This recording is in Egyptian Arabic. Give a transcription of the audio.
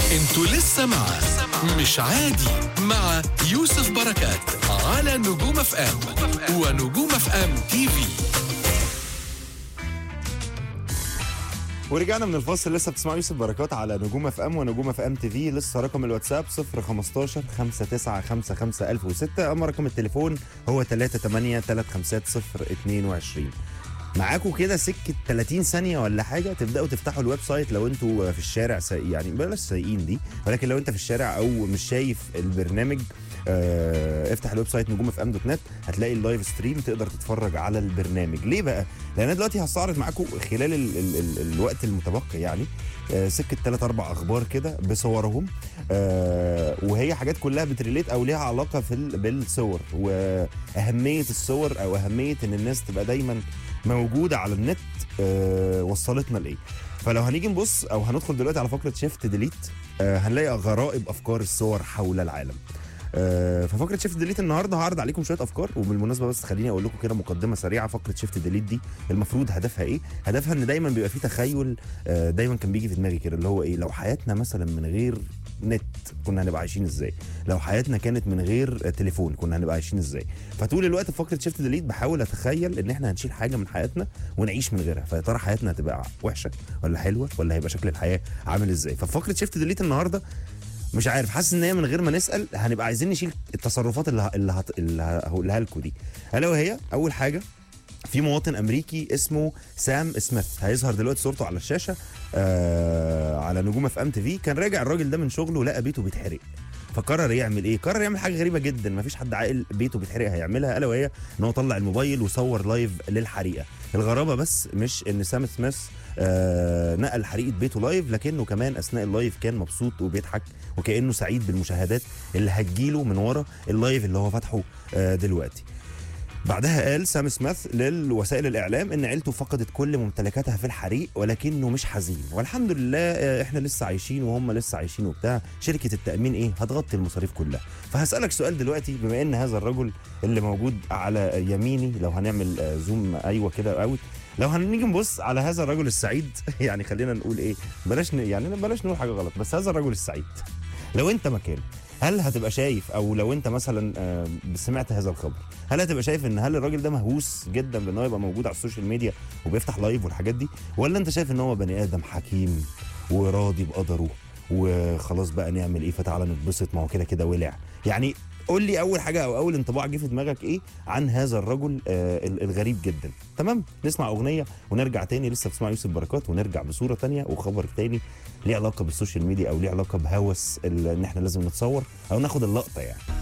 انتوا لسه مع مش عادي مع يوسف بركات على نجوم اف ام ونجوم اف ام تي في ورجعنا من الفاصل لسه بتسمعوا يوسف بركات على نجوم اف ام ونجوم اف ام تي في لسه رقم الواتساب 015 5955 1006 اما رقم التليفون هو 38 350 022 معاكم كده سكه 30 ثانيه ولا حاجه تبداوا تفتحوا الويب سايت لو انتوا في الشارع سايق يعني بلاش سايقين دي ولكن لو انت في الشارع او مش شايف البرنامج آه افتح الويب سايت نجوم اف ام دوت نت هتلاقي اللايف ستريم تقدر تتفرج على البرنامج ليه بقى لان انا دلوقتي هستعرض معاكم خلال ال ال ال الوقت المتبقي يعني آه سكه ثلاث اربع اخبار كده بصورهم آه وهي حاجات كلها بتريليت او ليها علاقه في ال- بالصور واهميه الصور او اهميه ان الناس تبقى دايما موجوده على النت آه وصلتنا لايه فلو هنيجي نبص او هندخل دلوقتي على فقره شيفت ديليت آه هنلاقي غرائب افكار الصور حول العالم آه، ففقره شيفت ديليت النهارده هعرض عليكم شويه افكار وبالمناسبه بس خليني اقول لكم كده مقدمه سريعه فقره شيفت ديليت دي المفروض هدفها ايه؟ هدفها ان دايما بيبقى في تخيل آه، دايما كان بيجي في دماغي كده اللي هو ايه لو حياتنا مثلا من غير نت كنا هنبقى عايشين ازاي؟ لو حياتنا كانت من غير آه، تليفون كنا هنبقى عايشين ازاي؟ فطول الوقت في فقره شيفت ديليت بحاول اتخيل ان احنا هنشيل حاجه من حياتنا ونعيش من غيرها فيا ترى حياتنا هتبقى وحشه ولا حلوه ولا هيبقى شكل الحياه عامل ازاي؟ ففقره شيفت ديليت النهارده مش عارف حاسس ان هي من غير ما نسال هنبقى عايزين نشيل التصرفات اللي ه- اللي هت- اللي هقولها لكم دي الا وهي اول حاجه في مواطن امريكي اسمه سام سميث هيظهر دلوقتي صورته على الشاشه آه على نجوم اف ام تي في كان راجع الراجل ده من شغله لقى بيته بيتحرق فقرر يعمل ايه؟ قرر يعمل حاجه غريبه جدا مفيش حد عاقل بيته بيتحرق هيعملها الا وهي ان هو طلع الموبايل وصور لايف للحريقه الغرابه بس مش ان سام سميث آه نقل حريقه بيته لايف لكنه كمان اثناء اللايف كان مبسوط وبيضحك وكانه سعيد بالمشاهدات اللي هتجيله من ورا اللايف اللي هو فاتحه آه دلوقتي بعدها قال سام سميث للوسائل الاعلام ان عيلته فقدت كل ممتلكاتها في الحريق ولكنه مش حزين والحمد لله آه، احنا لسه عايشين وهم لسه عايشين وبتاع شركه التامين ايه هتغطي المصاريف كلها فهسالك سؤال دلوقتي بما ان هذا الرجل اللي موجود على يميني لو هنعمل آه، زوم ايوه كده اوت لو هنيجي نبص على هذا الرجل السعيد يعني خلينا نقول ايه بلاش ن... يعني بلاش نقول حاجه غلط بس هذا الرجل السعيد لو انت مكانه هل هتبقى شايف او لو انت مثلا آه، سمعت هذا الخبر هل هتبقى شايف ان هل الراجل ده مهووس جدا بان هو يبقى موجود على السوشيال ميديا وبيفتح لايف والحاجات دي ولا انت شايف ان هو بني ادم حكيم وراضي بقدره وخلاص بقى نعمل ايه فتعالى نتبسط ما هو كده كده ولع يعني قول لي اول حاجه او اول انطباع جه في دماغك ايه عن هذا الرجل آه ال- الغريب جدا تمام نسمع اغنيه ونرجع تاني لسه بتسمع يوسف بركات ونرجع بصوره تانية وخبر تاني ليه علاقه بالسوشيال ميديا او ليه علاقه بهوس ال- ان احنا لازم نتصور او ناخد اللقطه يعني